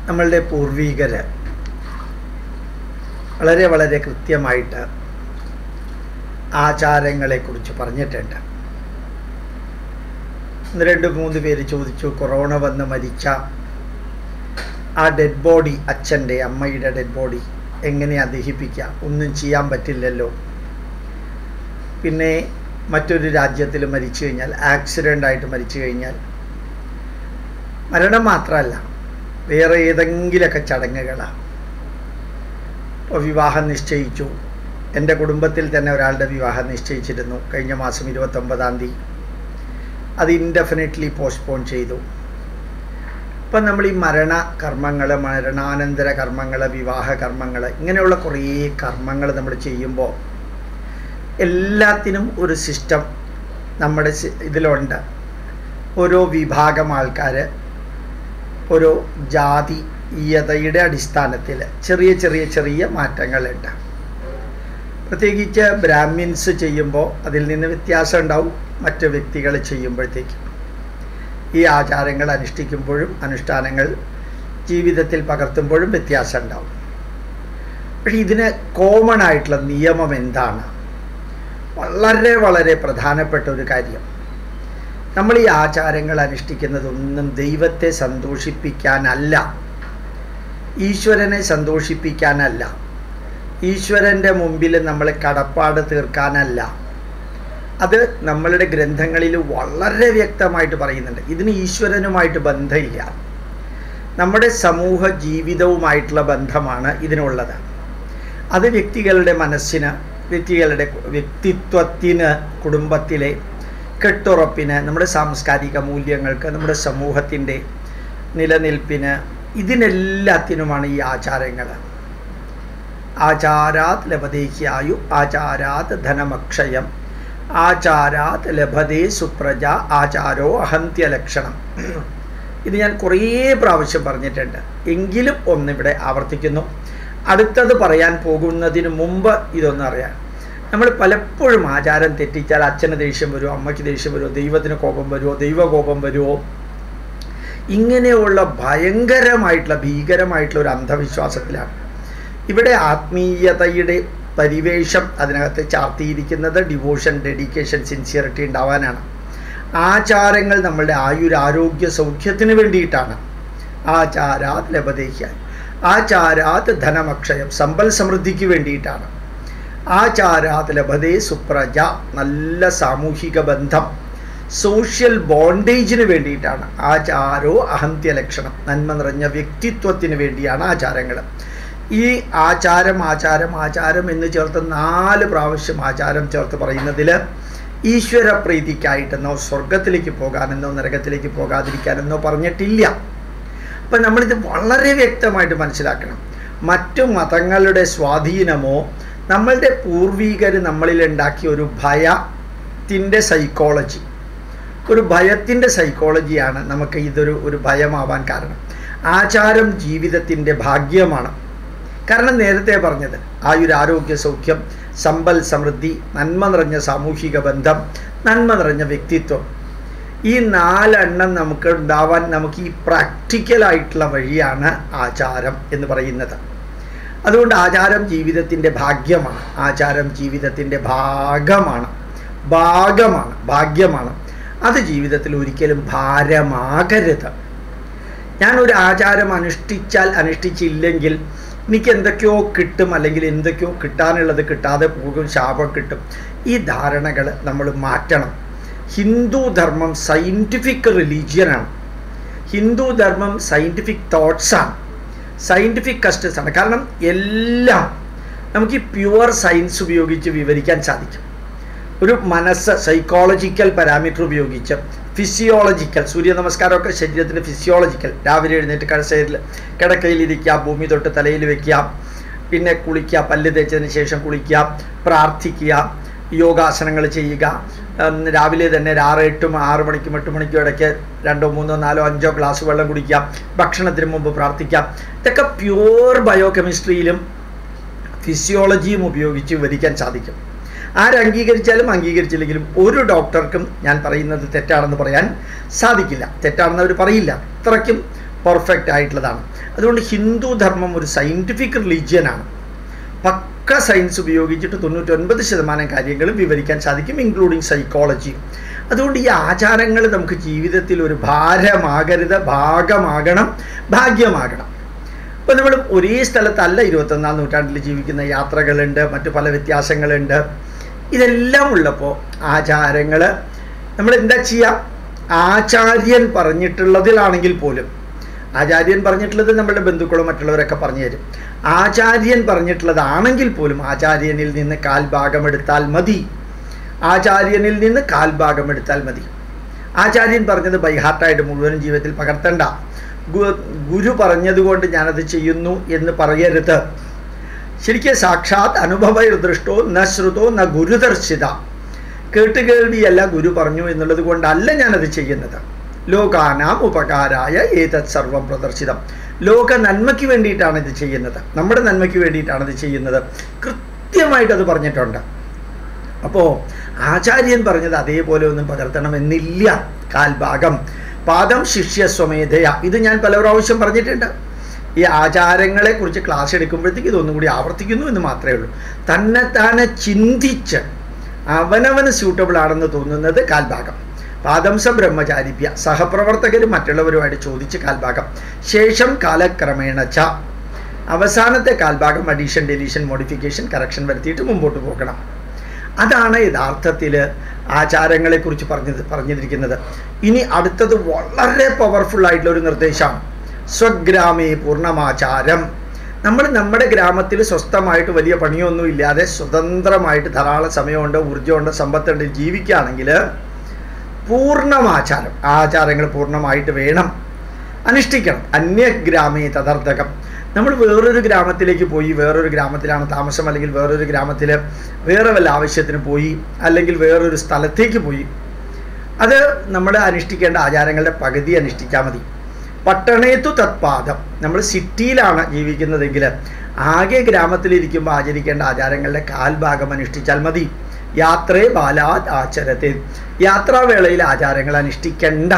നമ്മളുടെ പൂർവീകർ വളരെ വളരെ കൃത്യമായിട്ട് ആചാരങ്ങളെക്കുറിച്ച് പറഞ്ഞിട്ടുണ്ട് ഒന്ന് രണ്ട് മൂന്ന് പേര് ചോദിച്ചു കൊറോണ വന്ന് മരിച്ച ആ ഡെഡ് ബോഡി അച്ഛൻ്റെ അമ്മയുടെ ഡെഡ് ബോഡി എങ്ങനെയാണ് ദഹിപ്പിക്കുക ഒന്നും ചെയ്യാൻ പറ്റില്ലല്ലോ പിന്നെ മറ്റൊരു രാജ്യത്തിൽ മരിച്ചു കഴിഞ്ഞാൽ ആക്സിഡൻ്റ് ആയിട്ട് മരിച്ചു കഴിഞ്ഞാൽ മരണം മാത്രമല്ല വേറെ ഏതെങ്കിലുമൊക്കെ ചടങ്ങുകളാണ് ഇപ്പോൾ വിവാഹം നിശ്ചയിച്ചു എൻ്റെ കുടുംബത്തിൽ തന്നെ ഒരാളുടെ വിവാഹം നിശ്ചയിച്ചിരുന്നു കഴിഞ്ഞ മാസം ഇരുപത്തൊമ്പതാം തീയതി അത് ഇൻഡെഫിനറ്റ്ലി പോസ്റ്റ്പോൺ ചെയ്തു ഇപ്പം നമ്മൾ ഈ മരണ കർമ്മങ്ങൾ മരണാനന്തര കർമ്മങ്ങൾ വിവാഹ കർമ്മങ്ങൾ ഇങ്ങനെയുള്ള കുറേ കർമ്മങ്ങൾ നമ്മൾ ചെയ്യുമ്പോൾ എല്ലാത്തിനും ഒരു സിസ്റ്റം നമ്മുടെ സി- ഇതിലുണ്ട് ഓരോ വിഭാഗം ആൾക്കാർ ഓരോ ജാതീയതയുടെ അടിസ്ഥാനത്തിൽ ചെറിയ ചെറിയ ചെറിയ മാറ്റങ്ങളുണ്ട് പ്രത്യേകിച്ച് ബ്രാഹ്മിൻസ് ചെയ്യുമ്പോൾ അതിൽ നിന്ന് വ്യത്യാസം ഉണ്ടാവും മറ്റ് വ്യക്തികൾ ചെയ്യുമ്പോഴത്തേക്കും ഈ ആചാരങ്ങൾ അനുഷ്ഠിക്കുമ്പോഴും അനുഷ്ഠാനങ്ങൾ ജീവിതത്തിൽ പകർത്തുമ്പോഴും വ്യത്യാസം ഉണ്ടാവും പക്ഷെ ഇതിന് കോമൺ ആയിട്ടുള്ള നിയമം എന്താണ് വളരെ വളരെ പ്രധാനപ്പെട്ട ഒരു കാര്യം നമ്മൾ ഈ ആചാരങ്ങൾ അനുഷ്ഠിക്കുന്നതൊന്നും ദൈവത്തെ സന്തോഷിപ്പിക്കാനല്ല ഈശ്വരനെ സന്തോഷിപ്പിക്കാനല്ല ഈശ്വരൻ്റെ മുമ്പിൽ നമ്മൾ കടപ്പാട് തീർക്കാനല്ല അത് നമ്മളുടെ ഗ്രന്ഥങ്ങളിൽ വളരെ വ്യക്തമായിട്ട് പറയുന്നുണ്ട് ഇതിന് ഈശ്വരനുമായിട്ട് ബന്ധമില്ല നമ്മുടെ സമൂഹ ജീവിതവുമായിട്ടുള്ള ബന്ധമാണ് ഇതിനുള്ളത് അത് വ്യക്തികളുടെ മനസ്സിന് വ്യക്തികളുടെ വ്യക്തിത്വത്തിന് കുടുംബത്തിലെ കെട്ടുറപ്പിന് നമ്മുടെ സാംസ്കാരിക മൂല്യങ്ങൾക്ക് നമ്മുടെ സമൂഹത്തിൻ്റെ നിലനിൽപ്പിന് ഇതിനെല്ലാത്തിനുമാണ് ഈ ആചാരങ്ങൾ ആചാരാത് ലഭതേഹ്യായു ആചാരാത് ധനമക്ഷയം ആചാരാത് ലഭതേ സുപ്രജ ആചാരോ അഹന്ത്യലക്ഷണം ഇത് ഞാൻ കുറേ പ്രാവശ്യം പറഞ്ഞിട്ടുണ്ട് എങ്കിലും ഒന്നിവിടെ ആവർത്തിക്കുന്നു അടുത്തത് പറയാൻ പോകുന്നതിന് മുമ്പ് ഇതൊന്നും അറിയാം നമ്മൾ പലപ്പോഴും ആചാരം തെറ്റിച്ചാൽ അച്ഛന് ദേഷ്യം വരുമോ അമ്മയ്ക്ക് ദേഷ്യം വരുമോ ദൈവത്തിന് കോപം വരുമോ ദൈവകോപം വരുമോ ഇങ്ങനെയുള്ള ഭയങ്കരമായിട്ടുള്ള ഭീകരമായിട്ടുള്ള ഒരു അന്ധവിശ്വാസത്തിലാണ് ഇവിടെ ആത്മീയതയുടെ പരിവേഷം അതിനകത്ത് ചാർത്തിയിരിക്കുന്നത് ഡിവോഷൻ ഡെഡിക്കേഷൻ സിൻസിയറിറ്റി ഉണ്ടാവാനാണ് ആചാരങ്ങൾ നമ്മളുടെ ആയുരാരോഗ്യ സൗഖ്യത്തിന് വേണ്ടിയിട്ടാണ് ആചാരാത് ലഭതേഹ്യായി ആചാരാത് ധനമക്ഷയം സമ്പൽ സമൃദ്ധിക്ക് വേണ്ടിയിട്ടാണ് ആചാരാത് ലഭതേ സുപ്രജ നല്ല സാമൂഹിക ബന്ധം സോഷ്യൽ ബോണ്ടേജിന് വേണ്ടിയിട്ടാണ് ആചാരോ അഹന്ത്യലക്ഷണം നന്മ നിറഞ്ഞ വ്യക്തിത്വത്തിന് വേണ്ടിയാണ് ആചാരങ്ങൾ ഈ ആചാരം ആചാരം ആചാരം എന്ന് ചേർത്ത് നാല് പ്രാവശ്യം ആചാരം ചേർത്ത് പറയുന്നതിൽ ഈശ്വര പ്രീതിക്കായിട്ടെന്നോ സ്വർഗത്തിലേക്ക് പോകാനെന്നോ നരകത്തിലേക്ക് പോകാതിരിക്കാനെന്നോ പറഞ്ഞിട്ടില്ല അപ്പം നമ്മളിത് വളരെ വ്യക്തമായിട്ട് മനസ്സിലാക്കണം മറ്റു മതങ്ങളുടെ സ്വാധീനമോ നമ്മളുടെ പൂർവീകർ നമ്മളിൽ ഉണ്ടാക്കിയ ഒരു ഭയത്തിൻ്റെ സൈക്കോളജി ഒരു ഭയത്തിൻ്റെ സൈക്കോളജിയാണ് നമുക്ക് ഇതൊരു ഒരു ഭയമാവാൻ കാരണം ആചാരം ജീവിതത്തിൻ്റെ ഭാഗ്യമാണ് കാരണം നേരത്തെ പറഞ്ഞത് ആയുരാരോഗ്യ സൗഖ്യം സമ്പൽ സമൃദ്ധി നന്മ നിറഞ്ഞ സാമൂഹിക ബന്ധം നന്മ നിറഞ്ഞ വ്യക്തിത്വം ഈ നാലെണ്ണം നമുക്ക് ഉണ്ടാവാൻ നമുക്ക് ഈ പ്രാക്ടിക്കലായിട്ടുള്ള വഴിയാണ് ആചാരം എന്ന് പറയുന്നത് അതുകൊണ്ട് ആചാരം ജീവിതത്തിൻ്റെ ഭാഗ്യമാണ് ആചാരം ജീവിതത്തിൻ്റെ ഭാഗമാണ് ഭാഗമാണ് ഭാഗ്യമാണ് അത് ജീവിതത്തിൽ ഒരിക്കലും ഭാരമാകരുത് ഞാൻ ഒരു ആചാരം അനുഷ്ഠിച്ചാൽ അനുഷ്ഠിച്ചില്ലെങ്കിൽ എനിക്ക് എന്തൊക്കെയോ കിട്ടും അല്ലെങ്കിൽ എന്തൊക്കെയോ കിട്ടാനുള്ളത് കിട്ടാതെ പോകും ശാപം കിട്ടും ഈ ധാരണകൾ നമ്മൾ മാറ്റണം ഹിന്ദു ധർമ്മം സയൻറ്റിഫിക് റിലീജിയനാണ് ഹിന്ദു ധർമ്മം സയൻറ്റിഫിക് തോട്ട്സാണ് സയൻറ്റിഫിക് കസ്റ്റസ് ആണ് കാരണം എല്ലാം നമുക്ക് ഈ പ്യുവർ സയൻസ് ഉപയോഗിച്ച് വിവരിക്കാൻ സാധിക്കും ഒരു മനസ്സ് സൈക്കോളജിക്കൽ പാരാമീറ്റർ ഉപയോഗിച്ച് ഫിസിയോളജിക്കൽ സൂര്യ നമസ്കാരമൊക്കെ ശരീരത്തിന് ഫിസിയോളജിക്കൽ രാവിലെ എഴുന്നേറ്റ് കഴസയിൽ കിടക്കയിലിരിക്കുക ഭൂമി തൊട്ട് തലയിൽ വെക്കുക പിന്നെ കുളിക്കുക പല്ല് തേച്ചതിന് ശേഷം കുളിക്കുക പ്രാർത്ഥിക്കുക യോഗാസനങ്ങൾ ചെയ്യുക ഉം, രാവിലെ തന്നെ ഒരു ആറ് എട്ടും ആറ് മണിക്കും എട്ട് മണിക്കും ഇടയ്ക്ക് രണ്ടോ മൂന്നോ നാലോ അഞ്ചോ ഗ്ലാസ് വെള്ളം കുടിക്കുക ഭക്ഷണത്തിന് മുമ്പ് പ്രാർത്ഥിക്കാം ഇതൊക്കെ പ്യുവർ ബയോ കെമിസ്ട്രിയിലും ഫിസിയോളജിയും ഉപയോഗിച്ച് വിവരിക്കാൻ സാധിക്കും ആരംഗീകരിച്ചാലും അംഗീകരിച്ചില്ലെങ്കിലും ഒരു ഡോക്ടർക്കും ഞാൻ പറയുന്നത് തെറ്റാണെന്ന് പറയാൻ സാധിക്കില്ല തെറ്റാണെന്ന് അവർ പറയില്ല അത്രയ്ക്കും പെർഫെക്റ്റ് ആയിട്ടുള്ളതാണ് അതുകൊണ്ട് ഹിന്ദു ധർമ്മം ഒരു സയൻറ്റിഫിക് റിലീജിയനാണ് പക്ക സയൻസ് ഉപയോഗിച്ചിട്ട് തൊണ്ണൂറ്റൊൻപത് ശതമാനം കാര്യങ്ങളും വിവരിക്കാൻ സാധിക്കും ഇൻക്ലൂഡിങ് സൈക്കോളജി അതുകൊണ്ട് ഈ ആചാരങ്ങൾ നമുക്ക് ജീവിതത്തിൽ ഒരു ഭാരമാകരുത് ഭാഗമാകണം ഭാഗ്യമാകണം അപ്പോൾ നമ്മൾ ഒരേ സ്ഥലത്തല്ല ഇരുപത്തൊന്നാം നൂറ്റാണ്ടിൽ ജീവിക്കുന്ന യാത്രകളുണ്ട് മറ്റു പല വ്യത്യാസങ്ങളുണ്ട് ഇതെല്ലാം ഉള്ളപ്പോൾ ആചാരങ്ങൾ നമ്മൾ എന്താ ചെയ്യുക ആചാര്യൻ പറഞ്ഞിട്ടുള്ളതിലാണെങ്കിൽ പോലും ആചാര്യൻ പറഞ്ഞിട്ടുള്ളത് നമ്മുടെ ബന്ധുക്കളും മറ്റുള്ളവരൊക്കെ പറഞ്ഞു തരും ആചാര്യൻ പറഞ്ഞിട്ടുള്ളതാണെങ്കിൽ പോലും ആചാര്യനിൽ നിന്ന് കാൽഭാഗം എടുത്താൽ മതി ആചാര്യനിൽ നിന്ന് കാൽഭാഗം എടുത്താൽ മതി ആചാര്യൻ പറഞ്ഞത് ബൈഹാർട്ടായിട്ട് മുഴുവൻ ജീവിതത്തിൽ പകർത്തണ്ട ഗുരു പറഞ്ഞതുകൊണ്ട് ഞാനത് ചെയ്യുന്നു എന്ന് പറയരുത് ശരിക്കും സാക്ഷാത് അനുഭവ ദൃഷ്ടോ ന ശ്രുതോ ന ഗുരുദർശിത കേട്ടുകേൾവിയല്ല ഗുരു പറഞ്ഞു എന്നുള്ളത് കൊണ്ടല്ല ഞാനത് ചെയ്യുന്നത് ലോകാനാം ഉപകാരായ ഏതത് സർവം പ്രദർശിതം ലോക നന്മയ്ക്ക് വേണ്ടിയിട്ടാണ് ഇത് ചെയ്യുന്നത് നമ്മുടെ നന്മയ്ക്ക് വേണ്ടിയിട്ടാണ് ഇത് ചെയ്യുന്നത് കൃത്യമായിട്ട് അത് പറഞ്ഞിട്ടുണ്ട് അപ്പോൾ ആചാര്യൻ പറഞ്ഞത് അതേപോലെ ഒന്നും പകർത്തണമെന്നില്ല കാൽഭാഗം പാദം ശിഷ്യ സ്വമേധയ ഇത് ഞാൻ പല പ്രാവശ്യം പറഞ്ഞിട്ടുണ്ട് ഈ ആചാരങ്ങളെ കുറിച്ച് ക്ലാസ് എടുക്കുമ്പോഴത്തേക്ക് ഇതൊന്നും കൂടി ആവർത്തിക്കുന്നു എന്ന് മാത്രമേ ഉള്ളൂ തന്നെ താനെ ചിന്തിച്ച് അവനവന് സ്യൂട്ടബിൾ ആണെന്ന് തോന്നുന്നത് കാൽഭാഗം പാദംസ ബ്രഹ്മചാരിപ്യ സഹപ്രവർത്തകരും മറ്റുള്ളവരുമായിട്ട് ചോദിച്ച് കാൽഭാഗം ശേഷം കാലക്രമേണ ച അവസാനത്തെ കാൽഭാഗം അഡീഷൻ ഡെലീഷൻ മോഡിഫിക്കേഷൻ കറക്ഷൻ വരുത്തിയിട്ട് മുമ്പോട്ട് പോകണം അതാണ് യഥാർത്ഥത്തിൽ ആചാരങ്ങളെക്കുറിച്ച് പറഞ്ഞത് പറഞ്ഞിരിക്കുന്നത് ഇനി അടുത്തത് വളരെ പവർഫുൾ ആയിട്ടുള്ള ഒരു നിർദ്ദേശമാണ് സ്വഗ്രാമേ പൂർണ്ണമാചാരം നമ്മൾ നമ്മുടെ ഗ്രാമത്തിൽ സ്വസ്ഥമായിട്ട് വലിയ പണിയൊന്നും ഇല്ലാതെ സ്വതന്ത്രമായിട്ട് ധാരാളം സമയമുണ്ട് ഊർജ്ജമുണ്ട് സമ്പത്തുണ്ട് ജീവിക്കുകയാണെങ്കിൽ പൂർണ്ണമാചാരം ആചാരങ്ങൾ പൂർണ്ണമായിട്ട് വേണം അനുഷ്ഠിക്കണം അന്യഗ്രാമേ തദർത്ഥകം നമ്മൾ വേറൊരു ഗ്രാമത്തിലേക്ക് പോയി വേറൊരു ഗ്രാമത്തിലാണ് താമസം അല്ലെങ്കിൽ വേറൊരു ഗ്രാമത്തിൽ വേറെ വല്ല ആവശ്യത്തിന് പോയി അല്ലെങ്കിൽ വേറൊരു സ്ഥലത്തേക്ക് പോയി അത് നമ്മൾ അനുഷ്ഠിക്കേണ്ട ആചാരങ്ങളുടെ പകുതി അനുഷ്ഠിച്ചാൽ മതി പട്ടണേത്തു തത്പാദം നമ്മൾ സിറ്റിയിലാണ് ജീവിക്കുന്നതെങ്കിൽ ആകെ ഗ്രാമത്തിലിരിക്കുമ്പോൾ ആചരിക്കേണ്ട ആചാരങ്ങളുടെ കാൽഭാഗം അനുഷ്ഠിച്ചാൽ മതി യാത്രേ ബാലാത് ആചരത്തെ യാത്രാവേളയിൽ ആചാരങ്ങൾ അനുഷ്ഠിക്കേണ്ട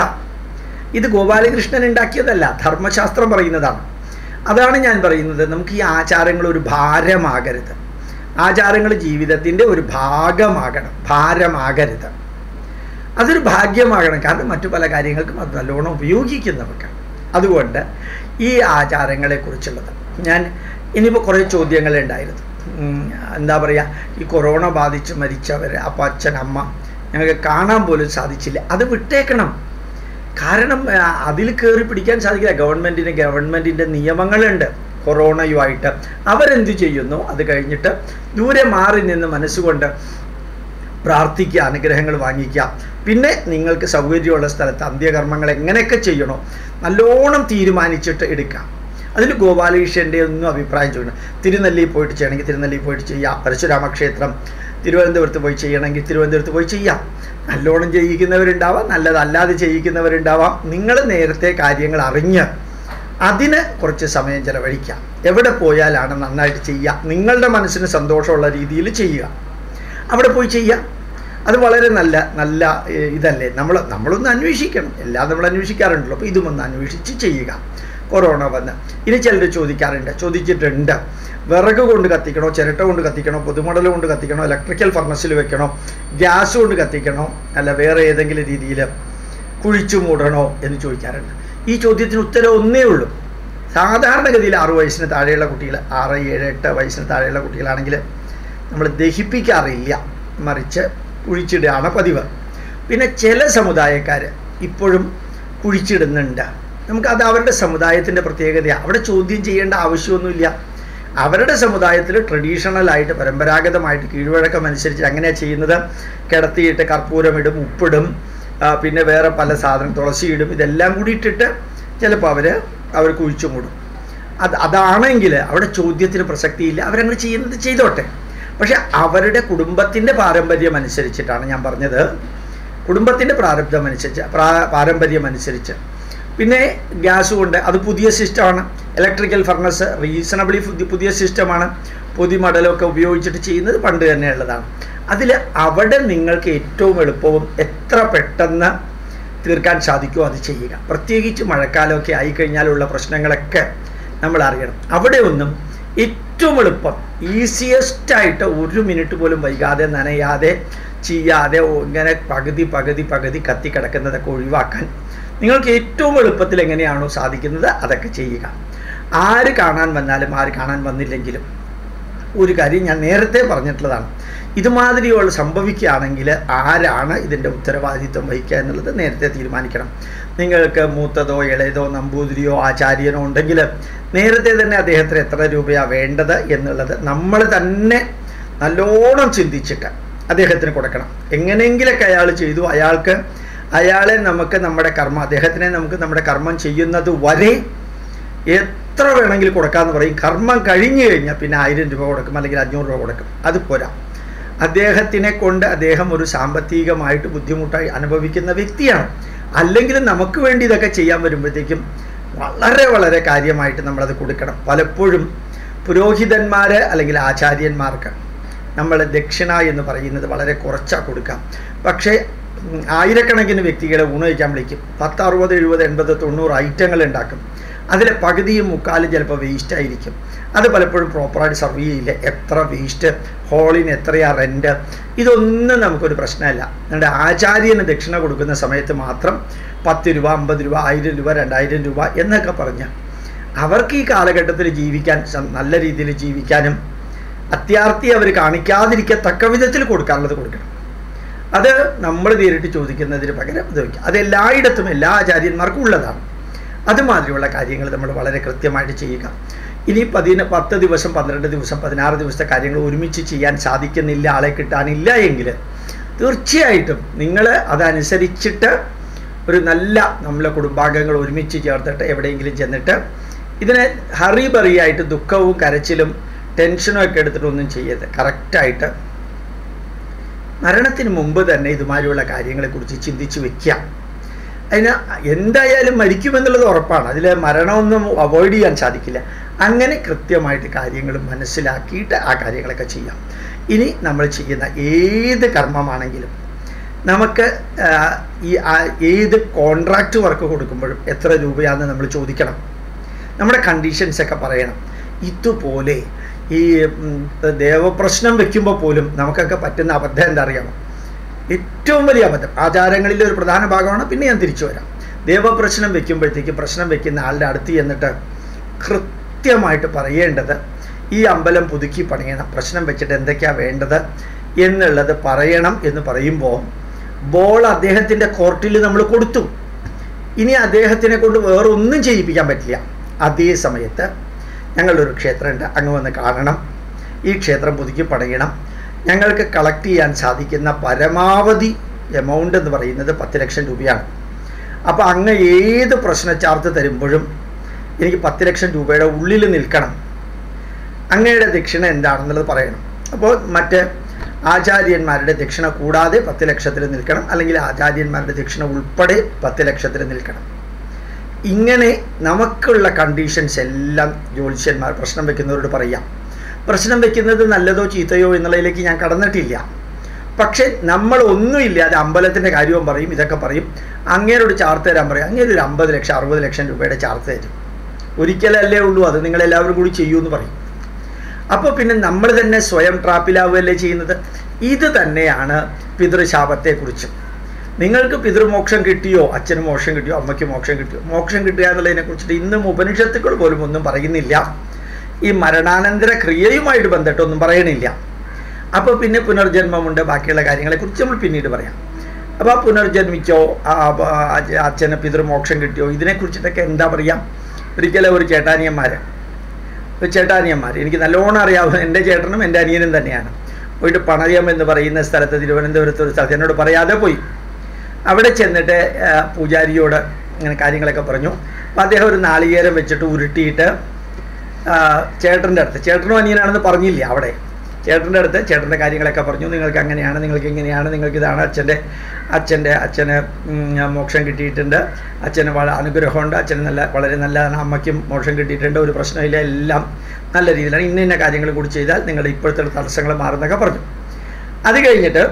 ഇത് ഗോപാലകൃഷ്ണൻ ഉണ്ടാക്കിയതല്ല ധർമ്മശാസ്ത്രം പറയുന്നതാണ് അതാണ് ഞാൻ പറയുന്നത് നമുക്ക് ഈ ആചാരങ്ങൾ ഒരു ഭാരമാകരുത് ആചാരങ്ങൾ ജീവിതത്തിൻ്റെ ഒരു ഭാഗമാകണം ഭാരമാകരുത് അതൊരു ഭാഗ്യമാകണം കാരണം മറ്റു പല കാര്യങ്ങൾക്കും അത് നല്ലോണം ഉപയോഗിക്കുന്നവർക്ക് അതുകൊണ്ട് ഈ ആചാരങ്ങളെക്കുറിച്ചുള്ളത് ഞാൻ ഇനിയിപ്പോൾ കുറേ ചോദ്യങ്ങളുണ്ടായിരുന്നു എന്താ പറയുക ഈ കൊറോണ ബാധിച്ച് മരിച്ചവർ അപ്പം അച്ഛൻ അമ്മ ഞങ്ങൾക്ക് കാണാൻ പോലും സാധിച്ചില്ല അത് വിട്ടേക്കണം കാരണം അതിൽ കയറി പിടിക്കാൻ സാധിക്കില്ല ഗവൺമെൻറ്റിന് ഗവൺമെൻറ്റിൻ്റെ നിയമങ്ങളുണ്ട് കൊറോണയുമായിട്ട് അവരെന്ത് ചെയ്യുന്നു അത് കഴിഞ്ഞിട്ട് ദൂരെ മാറി നിന്ന് മനസ്സുകൊണ്ട് പ്രാർത്ഥിക്കുക അനുഗ്രഹങ്ങൾ വാങ്ങിക്കുക പിന്നെ നിങ്ങൾക്ക് സൗകര്യമുള്ള സ്ഥലത്ത് അന്ത്യകർമ്മങ്ങൾ എങ്ങനെയൊക്കെ ചെയ്യണോ നല്ലോണം തീരുമാനിച്ചിട്ട് എടുക്കാം അതിൽ ഗോപാലകൃഷ്ണൻ്റെ ഒന്നും അഭിപ്രായം ചോദിക്കണം തിരുനെല്ലി പോയിട്ട് ചെയ്യണമെങ്കിൽ തിരുനെല്ലി പോയിട്ട് ചെയ്യാം പരശുരാമ ക്ഷേത്രം തിരുവനന്തപുരത്ത് പോയി ചെയ്യണമെങ്കിൽ തിരുവനന്തപുരത്ത് പോയി ചെയ്യാം നല്ലോണം ചെയ്യിക്കുന്നവരുണ്ടാവാം നല്ലതല്ലാതെ ചെയ്യിക്കുന്നവരുണ്ടാവാം നിങ്ങൾ നേരത്തെ കാര്യങ്ങൾ അറിഞ്ഞ് അതിന് കുറച്ച് സമയം ചിലവഴിക്കാം എവിടെ പോയാലാണ് നന്നായിട്ട് ചെയ്യുക നിങ്ങളുടെ മനസ്സിന് സന്തോഷമുള്ള രീതിയിൽ ചെയ്യുക അവിടെ പോയി ചെയ്യുക അത് വളരെ നല്ല നല്ല ഇതല്ലേ നമ്മൾ നമ്മളൊന്ന് അന്വേഷിക്കണം എല്ലാം നമ്മൾ അന്വേഷിക്കാറുണ്ടല്ലോ അപ്പോൾ ഇതും ഒന്ന് അന്വേഷിച്ച് ചെയ്യുക കൊറോണ വന്ന് ഇനി ചിലർ ചോദിക്കാറുണ്ട് ചോദിച്ചിട്ടുണ്ട് വിറക് കൊണ്ട് കത്തിക്കണോ ചിരട്ട കൊണ്ട് കത്തിക്കണോ പൊതുമടൽ കൊണ്ട് കത്തിക്കണോ ഇലക്ട്രിക്കൽ ഫർണസിൽ വെക്കണോ ഗ്യാസ് കൊണ്ട് കത്തിക്കണോ അല്ല വേറെ ഏതെങ്കിലും രീതിയിൽ കുഴിച്ചു മൂടണോ എന്ന് ചോദിക്കാറുണ്ട് ഈ ചോദ്യത്തിന് ഉത്തരം ഒന്നേ ഉള്ളൂ സാധാരണഗതിയിൽ ആറു വയസ്സിന് താഴെയുള്ള കുട്ടികൾ ആറ് ഏഴ് എട്ട് വയസ്സിന് താഴെയുള്ള കുട്ടികളാണെങ്കിൽ നമ്മൾ ദഹിപ്പിക്കാറില്ല മറിച്ച് കുഴിച്ചിടുകയാണ് പതിവ് പിന്നെ ചില സമുദായക്കാർ ഇപ്പോഴും കുഴിച്ചിടുന്നുണ്ട് നമുക്കത് അവരുടെ സമുദായത്തിൻ്റെ പ്രത്യേകതയാണ് അവിടെ ചോദ്യം ചെയ്യേണ്ട ആവശ്യമൊന്നുമില്ല അവരുടെ സമുദായത്തിൽ ട്രഡീഷണലായിട്ട് പരമ്പരാഗതമായിട്ട് കീഴ്വഴക്കം അനുസരിച്ച് അങ്ങനെയാണ് ചെയ്യുന്നത് കിടത്തിയിട്ട് കർപ്പൂരമിടും ഉപ്പിടും പിന്നെ വേറെ പല സാധനം തുളസി ഇടും ഇതെല്ലാം കൂടി ഇട്ടിട്ട് ചിലപ്പോൾ അവർ അവർ കുഴിച്ചു മൂടും അത് അതാണെങ്കിൽ അവിടെ ചോദ്യത്തിന് പ്രസക്തിയില്ല അവരങ്ങനെ ചെയ്യുന്നത് ചെയ്തോട്ടെ പക്ഷെ അവരുടെ കുടുംബത്തിൻ്റെ പാരമ്പര്യം അനുസരിച്ചിട്ടാണ് ഞാൻ പറഞ്ഞത് കുടുംബത്തിൻ്റെ പ്രാരബ്ധം അനുസരിച്ച് പ്രാ പാരമ്പര്യം അനുസരിച്ച് പിന്നെ ഗ്യാസ് കൊണ്ട് അത് പുതിയ സിസ്റ്റമാണ് ഇലക്ട്രിക്കൽ ഫർണസ് റീസണബിളി പുതിയ സിസ്റ്റമാണ് പൊതിമടലൊക്കെ ഉപയോഗിച്ചിട്ട് ചെയ്യുന്നത് പണ്ട് തന്നെയുള്ളതാണ് അതിൽ അവിടെ നിങ്ങൾക്ക് ഏറ്റവും എളുപ്പവും എത്ര പെട്ടെന്ന് തീർക്കാൻ സാധിക്കുമോ അത് ചെയ്യുക പ്രത്യേകിച്ച് മഴക്കാലമൊക്കെ ആയിക്കഴിഞ്ഞാലുള്ള പ്രശ്നങ്ങളൊക്കെ നമ്മൾ അറിയണം അവിടെ ഒന്നും ഏറ്റവും എളുപ്പം ഈസിയസ്റ്റ് ആയിട്ട് ഒരു മിനിറ്റ് പോലും വൈകാതെ നനയാതെ ചെയ്യാതെ ഇങ്ങനെ പകുതി പകുതി പകുതി കത്തി കിടക്കുന്നതൊക്കെ ഒഴിവാക്കാൻ നിങ്ങൾക്ക് ഏറ്റവും എളുപ്പത്തിൽ എങ്ങനെയാണോ സാധിക്കുന്നത് അതൊക്കെ ചെയ്യുക ആര് കാണാൻ വന്നാലും ആര് കാണാൻ വന്നില്ലെങ്കിലും ഒരു കാര്യം ഞാൻ നേരത്തെ പറഞ്ഞിട്ടുള്ളതാണ് ഇതുമാതിരിയുള്ള സംഭവിക്കുകയാണെങ്കിൽ ആരാണ് ഇതിൻ്റെ ഉത്തരവാദിത്വം വഹിക്കുക എന്നുള്ളത് നേരത്തെ തീരുമാനിക്കണം നിങ്ങൾക്ക് മൂത്തതോ ഇളയതോ നമ്പൂതിരിയോ ആചാര്യനോ ഉണ്ടെങ്കിൽ നേരത്തെ തന്നെ അദ്ദേഹത്തിന് എത്ര രൂപയാണ് വേണ്ടത് എന്നുള്ളത് നമ്മൾ തന്നെ നല്ലോണം ചിന്തിച്ചിട്ട് അദ്ദേഹത്തിന് കൊടുക്കണം എങ്ങനെയെങ്കിലൊക്കെ അയാൾ ചെയ്തു അയാൾക്ക് അയാളെ നമുക്ക് നമ്മുടെ കർമ്മം അദ്ദേഹത്തിനെ നമുക്ക് നമ്മുടെ കർമ്മം ചെയ്യുന്നത് വരെ എത്ര വേണമെങ്കിലും കൊടുക്കാമെന്ന് പറയും കർമ്മം കഴിഞ്ഞു കഴിഞ്ഞാൽ പിന്നെ ആയിരം രൂപ കൊടുക്കും അല്ലെങ്കിൽ അഞ്ഞൂറ് രൂപ കൊടുക്കും അത് പോരാ അദ്ദേഹത്തിനെ കൊണ്ട് അദ്ദേഹം ഒരു സാമ്പത്തികമായിട്ട് ബുദ്ധിമുട്ടായി അനുഭവിക്കുന്ന വ്യക്തിയാണ് അല്ലെങ്കിൽ നമുക്ക് വേണ്ടി ഇതൊക്കെ ചെയ്യാൻ വരുമ്പോഴത്തേക്കും വളരെ വളരെ കാര്യമായിട്ട് നമ്മളത് കൊടുക്കണം പലപ്പോഴും പുരോഹിതന്മാർ അല്ലെങ്കിൽ ആചാര്യന്മാർക്ക് നമ്മൾ ദക്ഷിണ എന്ന് പറയുന്നത് വളരെ കുറച്ചാണ് കൊടുക്കാം പക്ഷേ ആയിരക്കണക്കിന് വ്യക്തികളെ ഊണ് കഴിക്കാൻ വിളിക്കും പത്ത് അറുപത് എഴുപത് എൺപത് തൊണ്ണൂറ് ഐറ്റങ്ങൾ ഉണ്ടാക്കും അതിലെ പകുതിയും മുക്കാലും ചിലപ്പോൾ വേസ്റ്റ് ആയിരിക്കും അത് പലപ്പോഴും പ്രോപ്പറായിട്ട് സർവ് ചെയ്യില്ല എത്ര വേസ്റ്റ് ഹോളിന് എത്രയാ റെൻ്റ് ഇതൊന്നും നമുക്കൊരു പ്രശ്നമല്ല നമ്മുടെ ആചാര്യന് ദക്ഷിണ കൊടുക്കുന്ന സമയത്ത് മാത്രം പത്ത് രൂപ അമ്പത് രൂപ ആയിരം രൂപ രണ്ടായിരം രൂപ എന്നൊക്കെ പറഞ്ഞ് അവർക്ക് ഈ കാലഘട്ടത്തിൽ ജീവിക്കാൻ നല്ല രീതിയിൽ ജീവിക്കാനും അത്യാർത്ഥി അവർ കാണിക്കാതിരിക്കത്തക്ക വിധത്തിൽ കൊടുക്കാനുള്ളത് കൊടുക്കണം അത് നമ്മൾ നേരിട്ട് ചോദിക്കുന്നതിന് പകരം ഇത് വയ്ക്കുക അത് എല്ലായിടത്തും എല്ലാ ആചാര്യന്മാർക്കും ഉള്ളതാണ് അതുമാതിരിയുള്ള കാര്യങ്ങൾ നമ്മൾ വളരെ കൃത്യമായിട്ട് ചെയ്യുക ഇനി പതിന പത്ത് ദിവസം പന്ത്രണ്ട് ദിവസം പതിനാറ് ദിവസത്തെ കാര്യങ്ങൾ ഒരുമിച്ച് ചെയ്യാൻ സാധിക്കുന്നില്ല ആളെ കിട്ടാനില്ല എങ്കിൽ തീർച്ചയായിട്ടും നിങ്ങൾ അതനുസരിച്ചിട്ട് ഒരു നല്ല നമ്മളെ കുടുംബാംഗങ്ങൾ ഒരുമിച്ച് ചേർത്തിട്ട് എവിടെയെങ്കിലും ചെന്നിട്ട് ഇതിനെ ഹറി ബറിയായിട്ട് ദുഃഖവും കരച്ചിലും ടെൻഷനും ഒക്കെ എടുത്തിട്ടൊന്നും ചെയ്യരുത് കറക്റ്റായിട്ട് മരണത്തിന് മുമ്പ് തന്നെ ഇതുമാതിരിയുള്ള കാര്യങ്ങളെക്കുറിച്ച് ചിന്തിച്ച് വെക്കാം അതിന് എന്തായാലും മരിക്കുമെന്നുള്ളത് ഉറപ്പാണ് അതിൽ മരണമൊന്നും അവോയ്ഡ് ചെയ്യാൻ സാധിക്കില്ല അങ്ങനെ കൃത്യമായിട്ട് കാര്യങ്ങൾ മനസ്സിലാക്കിയിട്ട് ആ കാര്യങ്ങളൊക്കെ ചെയ്യാം ഇനി നമ്മൾ ചെയ്യുന്ന ഏത് കർമ്മമാണെങ്കിലും നമുക്ക് ഈ ഏത് കോൺട്രാക്റ്റ് വർക്ക് കൊടുക്കുമ്പോഴും എത്ര രൂപയാണെന്ന് നമ്മൾ ചോദിക്കണം നമ്മുടെ കണ്ടീഷൻസൊക്കെ പറയണം ഇതുപോലെ ഈ ദേവപ്രശ്നം വെക്കുമ്പോൾ പോലും നമുക്കൊക്കെ പറ്റുന്ന അബദ്ധം എന്താ അറിയാമോ ഏറ്റവും വലിയ അബദ്ധം ആചാരങ്ങളിലെ ഒരു പ്രധാന ഭാഗമാണ് പിന്നെ ഞാൻ തിരിച്ചു വരാം ദേവപ്രശ്നം വെക്കുമ്പോഴത്തേക്ക് പ്രശ്നം വെക്കുന്ന ആളുടെ അടുത്ത് ചെന്നിട്ട് കൃത്യമായിട്ട് പറയേണ്ടത് ഈ അമ്പലം പുതുക്കി പണിയണം പ്രശ്നം വെച്ചിട്ട് എന്തൊക്കെയാണ് വേണ്ടത് എന്നുള്ളത് പറയണം എന്ന് പറയുമ്പോൾ ബോൾ അദ്ദേഹത്തിൻ്റെ കോർട്ടിൽ നമ്മൾ കൊടുത്തു ഇനി അദ്ദേഹത്തിനെ കൊണ്ട് വേറൊന്നും ചെയ്യിപ്പിക്കാൻ പറ്റില്ല അതേ സമയത്ത് ഞങ്ങളുടെ ഒരു ക്ഷേത്രമുണ്ട് അങ്ങ് വന്ന് കാണണം ഈ ക്ഷേത്രം പുതുക്കി പണിയണം ഞങ്ങൾക്ക് കളക്ട് ചെയ്യാൻ സാധിക്കുന്ന പരമാവധി എമൗണ്ട് എന്ന് പറയുന്നത് പത്ത് ലക്ഷം രൂപയാണ് അപ്പോൾ അങ്ങ് ഏത് പ്രശ്ന ചാർത്ത് തരുമ്പോഴും എനിക്ക് പത്ത് ലക്ഷം രൂപയുടെ ഉള്ളിൽ നിൽക്കണം അങ്ങയുടെ ദക്ഷിണ എന്താണെന്നുള്ളത് പറയണം അപ്പോൾ മറ്റ് ആചാര്യന്മാരുടെ ദക്ഷിണ കൂടാതെ പത്ത് ലക്ഷത്തിൽ നിൽക്കണം അല്ലെങ്കിൽ ആചാര്യന്മാരുടെ ദക്ഷിണ ഉൾപ്പെടെ പത്ത് ലക്ഷത്തിൽ നിൽക്കണം ഇങ്ങനെ നമുക്കുള്ള കണ്ടീഷൻസ് എല്ലാം ജ്യോത്സ്യന്മാർ പ്രശ്നം വെക്കുന്നവരോട് പറയാം പ്രശ്നം വെക്കുന്നത് നല്ലതോ ചീത്തയോ എന്നുള്ളതിലേക്ക് ഞാൻ കടന്നിട്ടില്ല പക്ഷെ നമ്മൾ ഒന്നുമില്ലാതെ അമ്പലത്തിൻ്റെ കാര്യവും പറയും ഇതൊക്കെ പറയും അങ്ങേരോട് ചാർത്ത് തരാൻ പറയും അങ്ങേര് ഒരു അമ്പത് ലക്ഷം അറുപത് ലക്ഷം രൂപയുടെ ചാർത്ത് തരും ഒരിക്കലല്ലേ ഉള്ളൂ അത് നിങ്ങളെല്ലാവരും കൂടി ചെയ്യൂ എന്ന് പറയും അപ്പോൾ പിന്നെ നമ്മൾ തന്നെ സ്വയം ട്രാപ്പിലാവുകയല്ലേ ചെയ്യുന്നത് ഇത് തന്നെയാണ് പിതൃശാപത്തെക്കുറിച്ചും നിങ്ങൾക്ക് പിതൃമോക്ഷം കിട്ടിയോ അച്ഛന് മോക്ഷം കിട്ടിയോ അമ്മയ്ക്ക് മോക്ഷം കിട്ടിയോ മോക്ഷം കിട്ടുക എന്നുള്ളതിനെ കുറിച്ചിട്ട് ഇന്നും ഉപനിഷത്തുക്കൾ പോലും ഒന്നും പറയുന്നില്ല ഈ മരണാനന്തര ക്രിയയുമായിട്ട് ബന്ധപ്പെട്ടൊന്നും പറയണില്ല അപ്പോൾ പിന്നെ പുനർജന്മമുണ്ട് ബാക്കിയുള്ള കാര്യങ്ങളെക്കുറിച്ച് നമ്മൾ പിന്നീട് പറയാം അപ്പോൾ പുനർജന്മിച്ചോ അച്ഛന് പിതൃമോക്ഷം കിട്ടിയോ ഇതിനെക്കുറിച്ചിട്ടൊക്കെ എന്താ പറയുക ഒരിക്കലും ഒരു ചേട്ടാനിയന്മാർ ഒരു ചേട്ടാനിയന്മാർ എനിക്ക് നല്ലോണം അറിയാവുന്ന എൻ്റെ ചേട്ടനും എൻ്റെ അനിയനും തന്നെയാണ് പോയിട്ട് പണയം എന്ന് പറയുന്ന സ്ഥലത്ത് തിരുവനന്തപുരത്ത് ഒരു സ്ഥലത്ത് എന്നോട് പറയാതെ പോയി അവിടെ ചെന്നിട്ട് പൂജാരിയോട് ഇങ്ങനെ കാര്യങ്ങളൊക്കെ പറഞ്ഞു അപ്പോൾ അദ്ദേഹം ഒരു നാളികേരം വെച്ചിട്ട് ഉരുട്ടിയിട്ട് ചേട്ടൻ്റെ അടുത്ത് ചേട്ടനും അനിയനാണെന്ന് പറഞ്ഞില്ല അവിടെ ചേട്ടൻ്റെ അടുത്ത് ചേട്ടൻ്റെ കാര്യങ്ങളൊക്കെ പറഞ്ഞു നിങ്ങൾക്ക് അങ്ങനെയാണ് നിങ്ങൾക്ക് ഇങ്ങനെയാണ് നിങ്ങൾക്ക് ഇതാണ് അച്ഛൻ്റെ അച്ഛൻ്റെ അച്ഛന് മോക്ഷം കിട്ടിയിട്ടുണ്ട് അച്ഛന് വളരെ അനുഗ്രഹമുണ്ട് അച്ഛന് നല്ല വളരെ നല്ലതാണ് അമ്മയ്ക്കും മോക്ഷം കിട്ടിയിട്ടുണ്ട് ഒരു പ്രശ്നമില്ല എല്ലാം നല്ല രീതിയിലാണ് ഇന്ന ഇന്ന കാര്യങ്ങൾ കൂടി ചെയ്താൽ നിങ്ങളുടെ ഇപ്പോഴത്തെ തടസ്സങ്ങൾ മാറുന്നൊക്കെ പറഞ്ഞു അത് കഴിഞ്ഞിട്ട്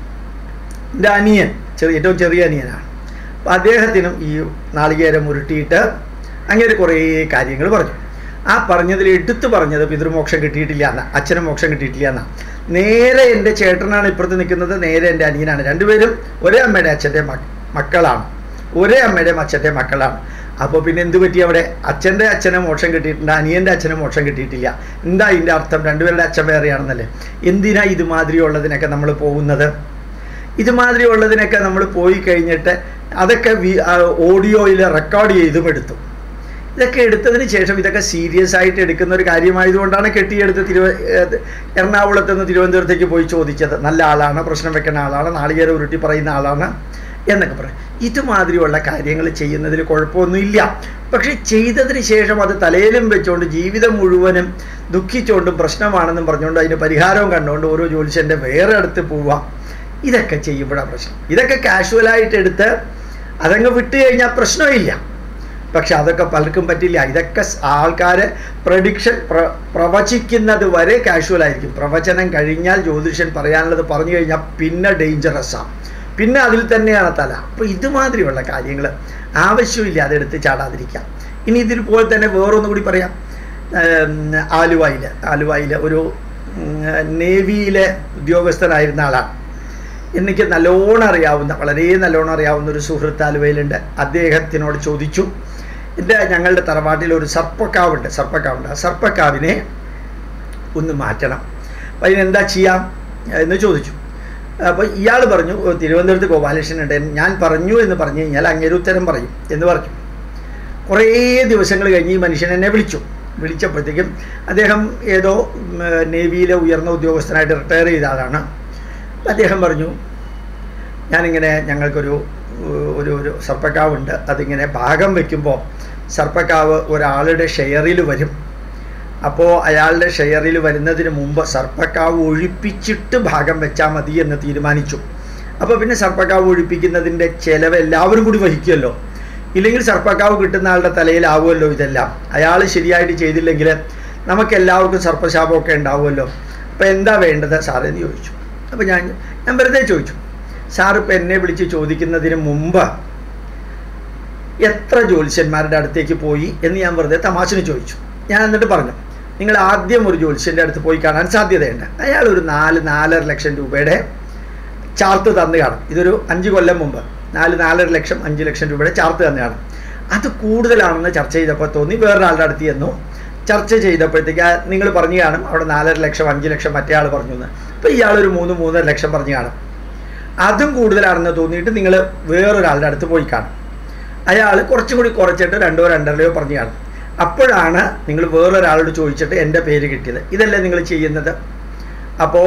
എൻ്റെ അനിയൻ ചെറിയ ഏറ്റവും ചെറിയ അനിയനാണ് അപ്പോൾ അദ്ദേഹത്തിനും ഈ നാളികേരം ഉരുട്ടിയിട്ട് അങ്ങനെ കുറേ കാര്യങ്ങൾ പറഞ്ഞു ആ പറഞ്ഞതിൽ എടുത്തു പറഞ്ഞത് പിതൃമോക്ഷം കിട്ടിയിട്ടില്ല എന്ന അച്ഛന് മോക്ഷം കിട്ടിയിട്ടില്ല എന്നാ നേരെ എൻ്റെ ചേട്ടനാണ് ഇപ്പുറത്ത് നിൽക്കുന്നത് നേരെ എൻ്റെ അനിയനാണ് രണ്ടുപേരും ഒരേ അമ്മയുടെ അച്ഛൻ്റെ മക്കളാണ് ഒരേ അമ്മയുടെയും അച്ഛൻ്റെ മക്കളാണ് അപ്പോൾ പിന്നെ എന്ത് പറ്റി അവിടെ അച്ഛൻ്റെ അച്ഛന് മോക്ഷം കിട്ടിയിട്ടുണ്ട് അനിയൻ്റെ അച്ഛന് മോക്ഷം കിട്ടിയിട്ടില്ല എന്താ ഇതിൻ്റെ അർത്ഥം രണ്ടുപേരുടെ അച്ഛൻ വേറെയാണെന്നല്ലേ എന്തിനാ ഇതുമാതിരി ഉള്ളതിനൊക്കെ നമ്മൾ പോകുന്നത് ഇതുമാതിരി ഉള്ളതിനൊക്കെ നമ്മൾ പോയി കഴിഞ്ഞിട്ട് അതൊക്കെ ഓഡിയോയിൽ റെക്കോർഡ് ചെയ്തും എടുത്തു ഇതൊക്കെ എടുത്തതിന് ശേഷം ഇതൊക്കെ സീരിയസ് ആയിട്ട് എടുക്കുന്ന ഒരു കാര്യമായതുകൊണ്ടാണ് കെട്ടിയെടുത്ത് തിരുവ എറണാകുളത്ത് നിന്ന് തിരുവനന്തപുരത്തേക്ക് പോയി ചോദിച്ചത് നല്ല ആളാണ് പ്രശ്നം വെക്കുന്ന ആളാണ് നാളികേര ഉരുട്ടി പറയുന്ന ആളാണ് എന്നൊക്കെ പറയും ഇതുമാതിരിയുള്ള കാര്യങ്ങൾ ചെയ്യുന്നതിൽ കുഴപ്പമൊന്നുമില്ല പക്ഷെ ചെയ്തതിന് ശേഷം അത് തലയിലും വെച്ചുകൊണ്ട് ജീവിതം മുഴുവനും ദുഃഖിച്ചുകൊണ്ടും പ്രശ്നമാണെന്നും പറഞ്ഞുകൊണ്ട് അതിന് പരിഹാരവും കണ്ടുകൊണ്ട് ഓരോ ജ്യോതിഷൻ്റെ വേറെ അടുത്ത് പോവുക ഇതൊക്കെ ചെയ്യുമ്പോഴാണ് പ്രശ്നം ഇതൊക്കെ കാഷ്വലായിട്ട് എടുത്ത് അതങ്ങ് വിട്ട് കഴിഞ്ഞാൽ പ്രശ്നമില്ല പക്ഷെ അതൊക്കെ പലർക്കും പറ്റില്ല ഇതൊക്കെ ആൾക്കാർ പ്രഡിക്ഷൻ പ്ര പ്രവചിക്കുന്നത് വരെ കാഷ്വൽ ആയിരിക്കും പ്രവചനം കഴിഞ്ഞാൽ ജ്യോതിഷൻ പറയാനുള്ളത് പറഞ്ഞു കഴിഞ്ഞാൽ പിന്നെ ഡേഞ്ചറസാണ് പിന്നെ അതിൽ തന്നെയാണ് തല അപ്പോൾ ഇതുമാതിരിയുള്ള കാര്യങ്ങൾ ആവശ്യമില്ല അതെടുത്ത് ചാടാതിരിക്കാം ഇനി ഇതിൽ പോലെ തന്നെ വേറൊന്നും കൂടി പറയാം ആലുവായിൽ ആലുവായിൽ ഒരു നേവിയിലെ ഉദ്യോഗസ്ഥനായിരുന്ന ആളാണ് എനിക്ക് നല്ലോണം അറിയാവുന്ന വളരെ നല്ലോണം അറിയാവുന്ന ഒരു സുഹൃത്ത് ആലുവയിലുണ്ട് അദ്ദേഹത്തിനോട് ചോദിച്ചു എൻ്റെ ഞങ്ങളുടെ തറവാട്ടിൽ ഒരു സർപ്പക്കാവുണ്ട് സർപ്പക്കാവുണ്ട് ആ സർപ്പക്കാവിനെ ഒന്ന് മാറ്റണം അപ്പം അതിനെന്താ ചെയ്യാം എന്ന് ചോദിച്ചു അപ്പോൾ ഇയാൾ പറഞ്ഞു തിരുവനന്തപുരത്ത് ഗോപാലകൃഷ്ണൻ ഉണ്ട് ഞാൻ പറഞ്ഞു എന്ന് പറഞ്ഞു കഴിഞ്ഞാൽ അങ്ങേര് ഉത്തരം പറയും എന്ന് പറഞ്ഞു കുറേ ദിവസങ്ങൾ കഴിഞ്ഞ് ഈ മനുഷ്യൻ എന്നെ വിളിച്ചു വിളിച്ചപ്പോഴത്തേക്കും അദ്ദേഹം ഏതോ നേവിയിലെ ഉയർന്ന ഉദ്യോഗസ്ഥനായിട്ട് റിട്ടയർ ചെയ്ത ആളാണ് അദ്ദേഹം പറഞ്ഞു ഞാനിങ്ങനെ ഞങ്ങൾക്കൊരു ഒരു ഒരു സർപ്പക്കാവുണ്ട് അതിങ്ങനെ ഭാഗം വയ്ക്കുമ്പോൾ സർപ്പക്കാവ് ഒരാളുടെ ഷെയറിൽ വരും അപ്പോൾ അയാളുടെ ഷെയറിൽ വരുന്നതിന് മുമ്പ് സർപ്പക്കാവ് ഒഴിപ്പിച്ചിട്ട് ഭാഗം വെച്ചാൽ മതി എന്ന് തീരുമാനിച്ചു അപ്പോൾ പിന്നെ സർപ്പക്കാവ് ഒഴിപ്പിക്കുന്നതിൻ്റെ ചിലവ് എല്ലാവരും കൂടി വഹിക്കുമല്ലോ ഇല്ലെങ്കിൽ സർപ്പക്കാവ് കിട്ടുന്ന ആളുടെ തലയിലാവുമല്ലോ ഇതെല്ലാം അയാൾ ശരിയായിട്ട് ചെയ്തില്ലെങ്കിൽ നമുക്ക് എല്ലാവർക്കും സർപ്പശാപമൊക്കെ ഉണ്ടാവുമല്ലോ അപ്പോൾ എന്താ വേണ്ടത് സാറേ എന്ന് ചോദിച്ചു അപ്പോൾ ഞാൻ ഞാൻ വെറുതെ ചോദിച്ചു സാർ ഇപ്പം എന്നെ വിളിച്ച് ചോദിക്കുന്നതിന് മുമ്പ് എത്ര ജ്യോത്സ്യന്മാരുടെ അടുത്തേക്ക് പോയി എന്ന് ഞാൻ വെറുതെ തമാശന് ചോദിച്ചു ഞാൻ എന്നിട്ട് പറഞ്ഞു നിങ്ങൾ ആദ്യം ഒരു ജ്യോത്സ്യൻ്റെ അടുത്ത് പോയി കാണാൻ സാധ്യതയുണ്ട് അയാൾ ഒരു നാല് നാലര ലക്ഷം രൂപയുടെ ചാർത്ത് തന്നു കാണും ഇതൊരു അഞ്ച് കൊല്ലം മുമ്പ് നാല് നാലര ലക്ഷം അഞ്ച് ലക്ഷം രൂപയുടെ ചാർത്ത് തന്നു കാണും അത് കൂടുതലാണെന്ന് ചർച്ച ചെയ്തപ്പോൾ തോന്നി വേറൊരാളുടെ അടുത്ത് ചെന്നു ചർച്ച ചെയ്തപ്പോഴത്തേക്ക് നിങ്ങൾ പറഞ്ഞു കാണും അവിടെ നാലര ലക്ഷം അഞ്ച് ലക്ഷം മറ്റേ ആൾ പറഞ്ഞു എന്ന് അപ്പോൾ ഇയാളൊരു മൂന്ന് മൂന്നര ലക്ഷം പറഞ്ഞു കാണും അതും കൂടുതലാണെന്ന് തോന്നിയിട്ട് നിങ്ങൾ വേറൊരാളുടെ അടുത്ത് പോയി കാണും അയാൾ കുറച്ചും കൂടി കുറച്ചിട്ട് രണ്ടോ രണ്ടരയോ പറഞ്ഞു കാണും അപ്പോഴാണ് നിങ്ങൾ വേറൊരാളോട് ചോദിച്ചിട്ട് എൻ്റെ പേര് കിട്ടിയത് ഇതല്ലേ നിങ്ങൾ ചെയ്യുന്നത് അപ്പോൾ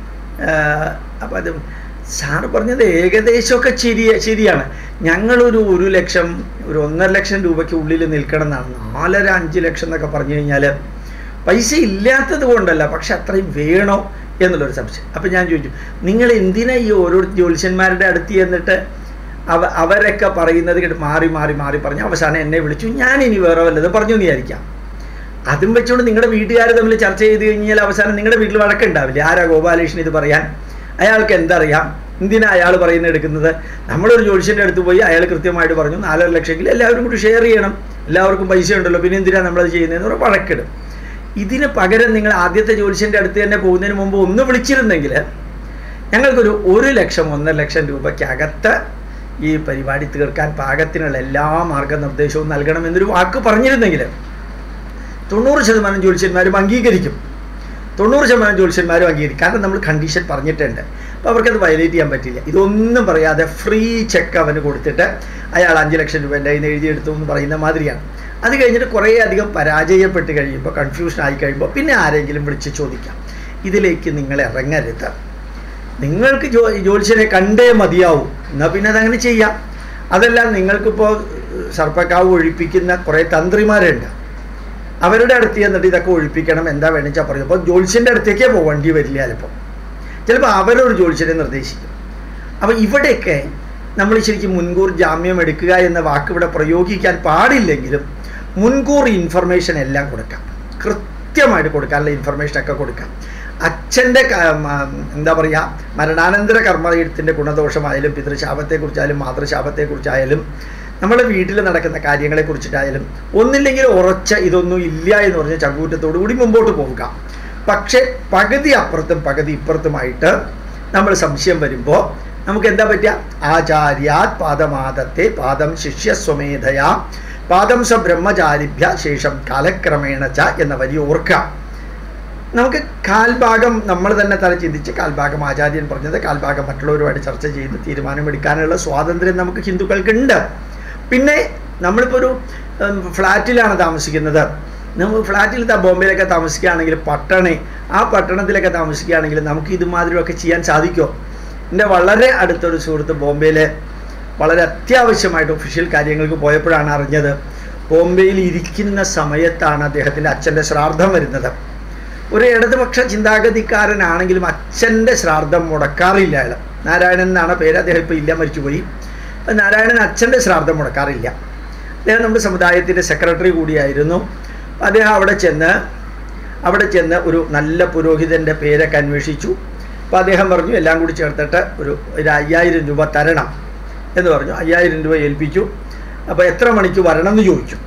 അപ്പോൾ അത് സാറ് പറഞ്ഞത് ഏകദേശമൊക്കെ ശരിയ ശരിയാണ് ഞങ്ങളൊരു ഒരു ലക്ഷം ഒരു ഒന്നര ലക്ഷം രൂപയ്ക്ക് ഉള്ളിൽ നിൽക്കണം എന്നാണ് നാലര അഞ്ച് ലക്ഷം എന്നൊക്കെ പറഞ്ഞു കഴിഞ്ഞാൽ പൈസ ഇല്ലാത്തത് കൊണ്ടല്ല പക്ഷെ അത്രയും വേണോ എന്നുള്ളൊരു സംശയം അപ്പം ഞാൻ ചോദിച്ചു നിങ്ങൾ എന്തിനാ ഈ ഓരോ ജ്യോത്സ്യന്മാരുടെ അടുത്ത് ചെന്നിട്ട് അവ അവരൊക്കെ പറയുന്നത് കേട്ട് മാറി മാറി മാറി പറഞ്ഞു അവസാനം എന്നെ വിളിച്ചു ഞാൻ ഇനി വേറെ വല്ലതും പറഞ്ഞു എന്ന് വിചാരിക്കാം അതും വെച്ചുകൊണ്ട് നിങ്ങളുടെ വീട്ടുകാർ തമ്മിൽ ചർച്ച ചെയ്ത് കഴിഞ്ഞാൽ അവസാനം നിങ്ങളുടെ വീട്ടിൽ വഴക്കുണ്ടാവില്ലേ ആരാ ഗോപാലകൃഷ്ണൻ ഇത് പറയാൻ അയാൾക്ക് എന്തറിയാം എന്തിനാ അയാൾ പറയുന്നത് എടുക്കുന്നത് നമ്മളൊരു ജ്യോതിഷൻ്റെ അടുത്ത് പോയി അയാൾ കൃത്യമായിട്ട് പറഞ്ഞു നാലര ലക്ഷമെങ്കിൽ എല്ലാവരും കൂടി ഷെയർ ചെയ്യണം എല്ലാവർക്കും പൈസ ഉണ്ടല്ലോ പിന്നെ എന്തിനാണ് നമ്മളത് ചെയ്യുന്നതെന്ന് പറഞ്ഞാൽ വഴക്കിടും ഇതിന് പകരം നിങ്ങൾ ആദ്യത്തെ ജ്യോതിഷൻ്റെ അടുത്ത് തന്നെ പോകുന്നതിന് മുമ്പ് ഒന്ന് വിളിച്ചിരുന്നെങ്കിൽ ഞങ്ങൾക്കൊരു ഒരു ലക്ഷം ഒന്നര ലക്ഷം രൂപയ്ക്കകത്ത് ഈ പരിപാടി തീർക്കാൻ പാകത്തിനുള്ള എല്ലാ മാർഗനിർദ്ദേശവും നൽകണമെന്നൊരു വാക്ക് പറഞ്ഞിരുന്നെങ്കിൽ തൊണ്ണൂറ് ശതമാനം ജ്യോത്സ്യന്മാരും അംഗീകരിക്കും തൊണ്ണൂറ് ശതമാനം ജ്യോത്സ്യന്മാരും അംഗീകരിക്കും കാരണം നമ്മൾ കണ്ടീഷൻ പറഞ്ഞിട്ടുണ്ട് അപ്പോൾ അവർക്കത് വയലേറ്റ് ചെയ്യാൻ പറ്റില്ല ഇതൊന്നും പറയാതെ ഫ്രീ ചെക്ക് അവന് കൊടുത്തിട്ട് അയാൾ അഞ്ച് ലക്ഷം രൂപ എൻ്റെ കയ്യിൽ നിന്ന് എഴുതിയെടുത്തു എന്ന് പറയുന്ന മാതിരിയാണ് അത് കഴിഞ്ഞിട്ട് കുറേ അധികം പരാജയപ്പെട്ട് കഴിയുമ്പോൾ കൺഫ്യൂഷൻ ആയി കഴിയുമ്പോൾ പിന്നെ ആരെങ്കിലും വിളിച്ച് ചോദിക്കാം ഇതിലേക്ക് നിങ്ങൾ ഇറങ്ങരുത് നിങ്ങൾക്ക് ജോ ജ്യോത്സ്യനെ കണ്ടേ മതിയാവും എന്നാൽ പിന്നെ അതങ്ങനെ ചെയ്യാം അതെല്ലാം നിങ്ങൾക്കിപ്പോൾ സർപ്പക്കാവ് ഒഴിപ്പിക്കുന്ന കുറേ തന്ത്രിമാരുണ്ട് അവരുടെ അടുത്ത് ചെന്നിട്ട് ഇതൊക്കെ ഒഴിപ്പിക്കണം എന്താ വേണമെച്ചാൽ പറയും അപ്പോൾ ജ്യോത്സ്യൻ്റെ അടുത്തേക്കേ പോകേണ്ടി വരില്ല ചിലപ്പോൾ ചിലപ്പോൾ അവരൊരു ജ്യോത്സ്യനെ നിർദ്ദേശിക്കും അപ്പോൾ ഇവിടെയൊക്കെ നമ്മൾ ശരിക്കും മുൻകൂർ ജാമ്യം എടുക്കുക എന്ന വാക്ക് ഇവിടെ പ്രയോഗിക്കാൻ പാടില്ലെങ്കിലും മുൻകൂർ ഇൻഫർമേഷൻ എല്ലാം കൊടുക്കാം കൃത്യമായിട്ട് കൊടുക്കാനുള്ള ഇൻഫർമേഷനൊക്കെ കൊടുക്കാം അച്ഛൻ്റെ എന്താ പറയുക മരണാനന്തര കർമ്മയത്തിൻ്റെ ഗുണദോഷമായാലും പിതൃശാപത്തെക്കുറിച്ചായാലും മാതൃശാപത്തെക്കുറിച്ചായാലും നമ്മുടെ വീട്ടിൽ നടക്കുന്ന കാര്യങ്ങളെ കുറിച്ചിട്ടായാലും ഒന്നില്ലെങ്കിൽ ഉറച്ച ഇതൊന്നും ഇല്ല എന്ന് പറഞ്ഞ ചങ്കൂറ്റത്തോടു കൂടി മുമ്പോട്ട് പോവുക പക്ഷെ പകുതി അപ്പുറത്തും പകുതി ഇപ്പുറത്തുമായിട്ട് നമ്മൾ സംശയം വരുമ്പോൾ നമുക്ക് എന്താ പറ്റുക ആചാര്യാത് പാദമാദത്തെ പാദം ശിഷ്യസ്വമേധയാ പാദം സ ബ്രഹ്മചാരിഭ്യ ശേഷം കാലക്രമേണ ച എന്ന വരി ഓർക്കുക നമുക്ക് കാൽഭാഗം നമ്മൾ തന്നെ തല ചിന്തിച്ച് കാൽഭാഗം ആചാര്യൻ പറഞ്ഞത് കാൽഭാഗം മറ്റുള്ളവരുമായിട്ട് ചർച്ച ചെയ്ത് തീരുമാനമെടുക്കാനുള്ള സ്വാതന്ത്ര്യം നമുക്ക് ഹിന്ദുക്കൾക്കുണ്ട് പിന്നെ നമ്മളിപ്പോൾ ഒരു ഉം, ഫ്ലാറ്റിലാണ് താമസിക്കുന്നത് നമ്മൾ ഫ്ലാറ്റിൽ ത- ബോംബെയിലൊക്കെ താമസിക്കുകയാണെങ്കിൽ പട്ടണേ ആ പട്ടണത്തിലൊക്കെ താമസിക്കുകയാണെങ്കിൽ നമുക്ക് ഇതുമാതിരിയൊക്കെ ചെയ്യാൻ സാധിക്കുമോ എൻ്റെ വളരെ അടുത്തൊരു സുഹൃത്ത് ബോംബെയിലെ വളരെ അത്യാവശ്യമായിട്ട് ഒഫീഷ്യൽ കാര്യങ്ങൾക്ക് പോയപ്പോഴാണ് അറിഞ്ഞത് ബോംബെയിൽ ഇരിക്കുന്ന സമയത്താണ് അദ്ദേഹത്തിൻ്റെ അച്ഛൻ്റെ ശ്രാദ്ധം വരുന്നത് ഒരു ഇടതുപക്ഷ ചിന്താഗതിക്കാരനാണെങ്കിലും അച്ഛൻ്റെ ശ്രാദ്ധം മുടക്കാറില്ല അയാൾ നാരായണൻ എന്നാണ് പേര് അദ്ദേഹം ഇപ്പോൾ ഇല്ല മരിച്ചുപോയി അപ്പം നാരായണൻ അച്ഛൻ്റെ ശ്രാദ്ധം മുടക്കാറില്ല അദ്ദേഹം നമ്മുടെ സമുദായത്തിൻ്റെ സെക്രട്ടറി കൂടിയായിരുന്നു അപ്പം അദ്ദേഹം അവിടെ ചെന്ന് അവിടെ ചെന്ന് ഒരു നല്ല പുരോഹിതൻ്റെ പേരൊക്കെ അന്വേഷിച്ചു അപ്പോൾ അദ്ദേഹം പറഞ്ഞു എല്ലാം കൂടി ചേർത്തിട്ട് ഒരു ഒരു അയ്യായിരം രൂപ തരണം എന്ന് പറഞ്ഞു അയ്യായിരം രൂപ ഏൽപ്പിച്ചു അപ്പോൾ എത്ര മണിക്ക് വരണം എന്ന് ചോദിച്ചു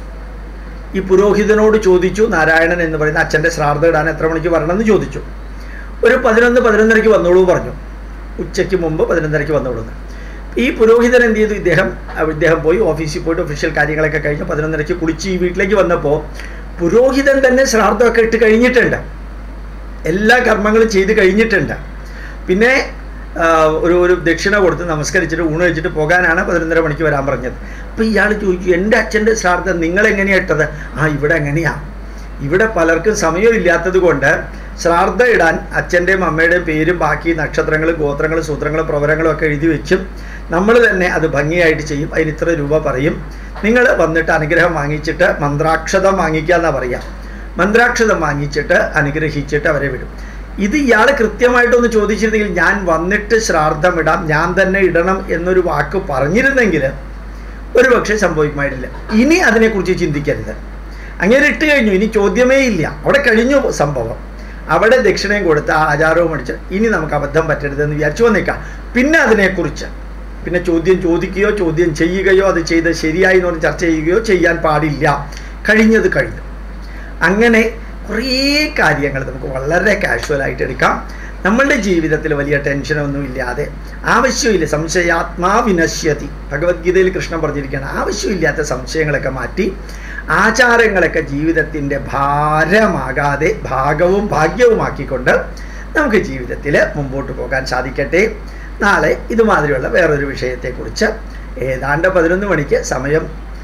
ഈ പുരോഹിതനോട് ചോദിച്ചു നാരായണൻ എന്ന് പറയുന്ന അച്ഛൻ്റെ ശ്രാദ്ധ ഇടാൻ എത്ര മണിക്ക് വരണം എന്ന് ചോദിച്ചു ഒരു പതിനൊന്ന് പതിനൊന്നരയ്ക്ക് വന്നോളൂ പറഞ്ഞു ഉച്ചയ്ക്ക് മുമ്പ് പതിനൊന്നരയ്ക്ക് വന്നോളൂ എന്ന്. ഈ പുരോഹിതൻ എന്ത് ചെയ്തു ഇദ്ദേഹം അഹ് ഇദ്ദേഹം പോയി ഓഫീസിൽ പോയിട്ട് ഒഫീഷ്യൽ കാര്യങ്ങളൊക്കെ കഴിഞ്ഞ് പതിനൊന്നരയ്ക്ക് കുളിച്ച് ഈ വീട്ടിലേക്ക് വന്നപ്പോൾ പുരോഹിതൻ തന്നെ ശ്രാദ്ധമൊക്കെ ഇട്ട് കഴിഞ്ഞിട്ടുണ്ട് എല്ലാ കർമ്മങ്ങളും ചെയ്ത് കഴിഞ്ഞിട്ടുണ്ട് പിന്നെ ആ, ഒരു ഒരു ദക്ഷിണ കൊടുത്ത് നമസ്കരിച്ചിട്ട് ഊണ് കഴിച്ചിട്ട് പോകാനാണ് പതിനൊന്നര മണിക്ക് വരാൻ പറഞ്ഞത് അപ്പോൾ ഇയാൾ ചോദിച്ചു എൻ്റെ അച്ഛൻ്റെ ശ്രാദ്ധം നിങ്ങൾ എങ്ങനെയാ ഇട്ടത് ആ ഇവിടെ എങ്ങനെയാ ഇവിടെ പലർക്കും സമയമില്ലാത്തത് കൊണ്ട് ശ്രാദ്ധ ഇടാൻ അച്ഛൻ്റെയും അമ്മയുടെയും പേരും ബാക്കി നക്ഷത്രങ്ങളും ഗോത്രങ്ങളും സൂത്രങ്ങളും പ്രവരങ്ങളും ഒക്കെ എഴുതി വെച്ചും നമ്മൾ തന്നെ അത് ഭംഗിയായിട്ട് ചെയ്യും അതിന് ഇത്ര രൂപ പറയും നിങ്ങൾ വന്നിട്ട് അനുഗ്രഹം വാങ്ങിച്ചിട്ട് മന്ത്രാക്ഷതം വാങ്ങിക്കുക എന്നാ പറയാം മന്ത്രാക്ഷതം വാങ്ങിച്ചിട്ട് അനുഗ്രഹിച്ചിട്ട് അവരെ വിടും ഇത് ഇയാൾ കൃത്യമായിട്ടൊന്ന് ചോദിച്ചിരുന്നെങ്കിൽ ഞാൻ വന്നിട്ട് ശ്രാദ്ധം ഇടാം ഞാൻ തന്നെ ഇടണം എന്നൊരു വാക്ക് പറഞ്ഞിരുന്നെങ്കിൽ ഒരു പക്ഷേ സംഭവിക്കുമായിട്ടില്ല ഇനി അതിനെക്കുറിച്ച് ചിന്തിക്കരുത് അങ്ങനെ ഇട്ട് കഴിഞ്ഞു ഇനി ചോദ്യമേ ഇല്ല അവിടെ കഴിഞ്ഞു സംഭവം അവിടെ ദക്ഷിണയും കൊടുത്ത് ആ ആചാരവും അടിച്ച് ഇനി നമുക്ക് അബദ്ധം പറ്റരുതെന്ന് വിചാരിച്ചു വന്നേക്കാം പിന്നെ അതിനെക്കുറിച്ച് പിന്നെ ചോദ്യം ചോദിക്കുകയോ ചോദ്യം ചെയ്യുകയോ അത് ചെയ്ത് ശരിയായി എന്ന് പറഞ്ഞ് ചർച്ച ചെയ്യുകയോ ചെയ്യാൻ പാടില്ല കഴിഞ്ഞത് കഴിഞ്ഞു അങ്ങനെ കുറേ കാര്യങ്ങൾ നമുക്ക് വളരെ കാഷ്വലായിട്ട് എടുക്കാം നമ്മളുടെ ജീവിതത്തിൽ വലിയ ടെൻഷനൊന്നും ഇല്ലാതെ ആവശ്യമില്ല സംശയാത്മാ വിനശ്യതി ഭഗവത്ഗീതയിൽ കൃഷ്ണൻ പറഞ്ഞിരിക്കുകയാണ് ആവശ്യമില്ലാത്ത സംശയങ്ങളൊക്കെ മാറ്റി ആചാരങ്ങളൊക്കെ ജീവിതത്തിൻ്റെ ഭാരമാകാതെ ഭാഗവും ഭാഗ്യവുമാക്കിക്കൊണ്ട് നമുക്ക് ജീവിതത്തിൽ മുമ്പോട്ട് പോകാൻ സാധിക്കട്ടെ നാളെ ഇതുമാതിരിയുള്ള വേറൊരു വിഷയത്തെക്കുറിച്ച് ഏതാണ്ട് പതിനൊന്ന് മണിക്ക് സമയം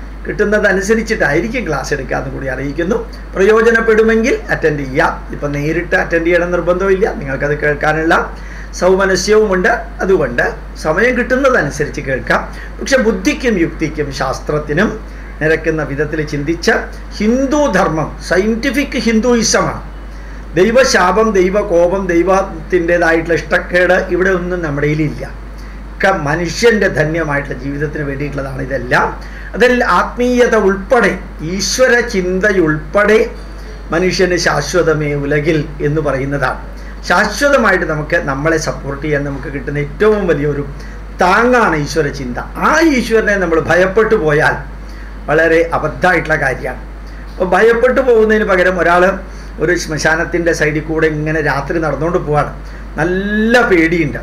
കിട്ടുന്നതനുസരിച്ചിട്ടായിരിക്കും ക്ലാസ് എടുക്കാമെന്ന് കൂടി അറിയിക്കുന്നു പ്രയോജനപ്പെടുമെങ്കിൽ അറ്റൻഡ് ചെയ്യാം ഇപ്പം നേരിട്ട് അറ്റൻഡ് ചെയ്യണം നിർബന്ധമില്ല നിങ്ങൾക്കത് കേൾക്കാനുള്ള സൗമനസ്യവുമുണ്ട് അതുകൊണ്ട് സമയം കിട്ടുന്നതനുസരിച്ച് കേൾക്കാം പക്ഷെ ബുദ്ധിക്കും യുക്തിക്കും ശാസ്ത്രത്തിനും നിരക്കുന്ന വിധത്തിൽ ചിന്തിച്ച് ഹിന്ദു ധർമ്മം സയൻറ്റിഫിക് ഹിന്ദുയിസമാണ് ദൈവശാപം ദൈവകോപം ദൈവത്തിൻ്റെതായിട്ടുള്ള ഇഷ്ടക്കേട് ഇവിടെ ഒന്നും നമ്മുടെ കയ്യിലില്ല ഒക്കെ മനുഷ്യൻ്റെ ധന്യമായിട്ടുള്ള ജീവിതത്തിന് വേണ്ടിയിട്ടുള്ളതാണ് ഇതെല്ലാം അതിൽ ആത്മീയത ഉൾപ്പെടെ ഈശ്വര ചിന്തയുൾപ്പെടെ മനുഷ്യന് ശാശ്വതമേ ഉലകിൽ എന്ന് പറയുന്നതാണ് ശാശ്വതമായിട്ട് നമുക്ക് നമ്മളെ സപ്പോർട്ട് ചെയ്യാൻ നമുക്ക് കിട്ടുന്ന ഏറ്റവും വലിയൊരു താങ്ങാണ് ഈശ്വര ചിന്ത ആ ഈശ്വരനെ നമ്മൾ ഭയപ്പെട്ടു പോയാൽ വളരെ അബദ്ധമായിട്ടുള്ള കാര്യമാണ് അപ്പോൾ ഭയപ്പെട്ടു പോകുന്നതിന് പകരം ഒരാൾ ഒരു ശ്മശാനത്തിൻ്റെ സൈഡിൽ കൂടെ ഇങ്ങനെ രാത്രി നടന്നുകൊണ്ട് പോവാണ് നല്ല പേടിയുണ്ട്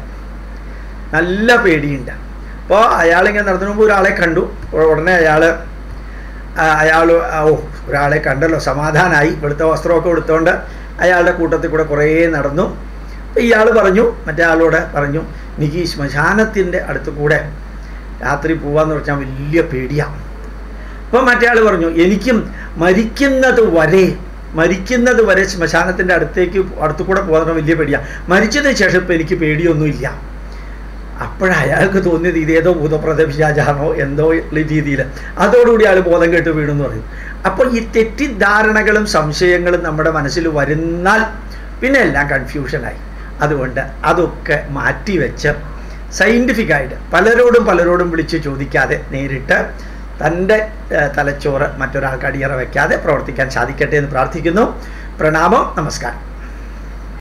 നല്ല പേടിയുണ്ട് അപ്പോൾ അയാളിങ്ങനെ നടന്നു പോകുമ്പോൾ ഒരാളെ കണ്ടു ഉടനെ അയാൾ അയാൾ ഓ ഒരാളെ കണ്ടല്ലോ സമാധാനമായി വെളുത്ത വസ്ത്രമൊക്കെ എടുത്തുകൊണ്ട് അയാളുടെ കൂട്ടത്തിൽ കൂടെ കുറേ നടന്നു ഇയാൾ പറഞ്ഞു മറ്റേ ആളോട് പറഞ്ഞു എനിക്ക് ഈ ശ്മശാനത്തിൻ്റെ അടുത്ത് കൂടെ രാത്രി പോവാന്ന് പറഞ്ഞാൽ വലിയ പേടിയാണ് അപ്പോൾ മറ്റേ ആൾ പറഞ്ഞു എനിക്കും മരിക്കുന്നത് വരെ മരിക്കുന്നത് വരെ ശ്മശാനത്തിൻ്റെ അടുത്തേക്ക് അടുത്തു കൂടെ പോകാൻ വലിയ പേടിയാണ് മരിച്ചതിന് ശേഷം ഇപ്പം എനിക്ക് പേടിയൊന്നുമില്ല അപ്പോഴയാൾക്ക് തോന്നിയത് ഇതേതോ ഭൂതപ്രത പിശാചാണോ എന്തോ ഉള്ള രീതിയിൽ അതോടുകൂടി അയാൾ ബോധം കെട്ട് വീണെന്ന് പറയും അപ്പോൾ ഈ തെറ്റിദ്ധാരണകളും സംശയങ്ങളും നമ്മുടെ മനസ്സിൽ വരുന്നാൽ പിന്നെ എല്ലാം കൺഫ്യൂഷനായി അതുകൊണ്ട് അതൊക്കെ മാറ്റിവെച്ച് സയൻറ്റിഫിക്കായിട്ട് പലരോടും പലരോടും വിളിച്ച് ചോദിക്കാതെ നേരിട്ട് തൻ്റെ തലച്ചോറ് മറ്റൊരാൾക്ക് അടിയറ വയ്ക്കാതെ പ്രവർത്തിക്കാൻ സാധിക്കട്ടെ എന്ന് പ്രാർത്ഥിക്കുന്നു പ്രണാമം നമസ്കാരം